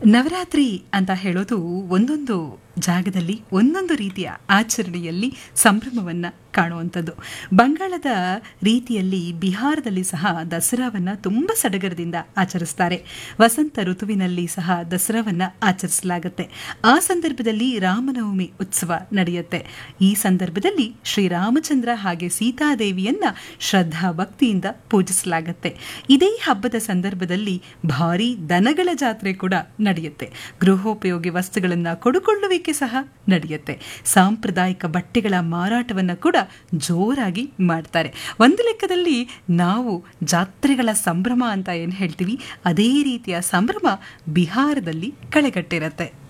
ನವರಾತ್ರಿ ಅಂತ ಹೇಳೋದು ಒಂದೊಂದು ಜಾಗದಲ್ಲಿ ಒಂದೊಂದು ರೀತಿಯ ಆಚರಣೆಯಲ್ಲಿ ಸಂಭ್ರಮವನ್ನ ಕಾಣುವಂಥದ್ದು ಬಂಗಾಳದ ರೀತಿಯಲ್ಲಿ ಬಿಹಾರದಲ್ಲಿ ಸಹ ದಸರಾವನ್ನ ತುಂಬ ಸಡಗರದಿಂದ ಆಚರಿಸ್ತಾರೆ ವಸಂತ ಋತುವಿನಲ್ಲಿ ಸಹ ದಸರಾವನ್ನ ಆಚರಿಸಲಾಗುತ್ತೆ ಆ ಸಂದರ್ಭದಲ್ಲಿ ರಾಮನವಮಿ ಉತ್ಸವ ನಡೆಯುತ್ತೆ ಈ ಸಂದರ್ಭದಲ್ಲಿ ಶ್ರೀರಾಮಚಂದ್ರ ಹಾಗೆ ಸೀತಾದೇವಿಯನ್ನ ಶ್ರದ್ಧಾ ಭಕ್ತಿಯಿಂದ ಪೂಜಿಸಲಾಗುತ್ತೆ ಇದೇ ಹಬ್ಬದ ಸಂದರ್ಭದಲ್ಲಿ ಭಾರಿ ದನಗಳ ಜಾತ್ರೆ ಕೂಡ ನಡೆಯುತ್ತೆ ಗೃಹೋಪಯೋಗಿ ವಸ್ತುಗಳನ್ನು ಕೊಡುಕೊಳ್ಳುವಿಕೆ ಸಹ ನಡೆಯುತ್ತೆ ಸಾಂಪ್ರದಾಯಿಕ ಬಟ್ಟೆಗಳ ಮಾರಾಟವನ್ನು ಕೂಡ ಜೋರಾಗಿ ಮಾಡ್ತಾರೆ ಒಂದು ಲೆಕ್ಕದಲ್ಲಿ ನಾವು ಜಾತ್ರೆಗಳ ಸಂಭ್ರಮ ಅಂತ ಏನು ಹೇಳ್ತೀವಿ ಅದೇ ರೀತಿಯ ಸಂಭ್ರಮ ಬಿಹಾರದಲ್ಲಿ ಕಳೆಗಟ್ಟಿರತ್ತೆ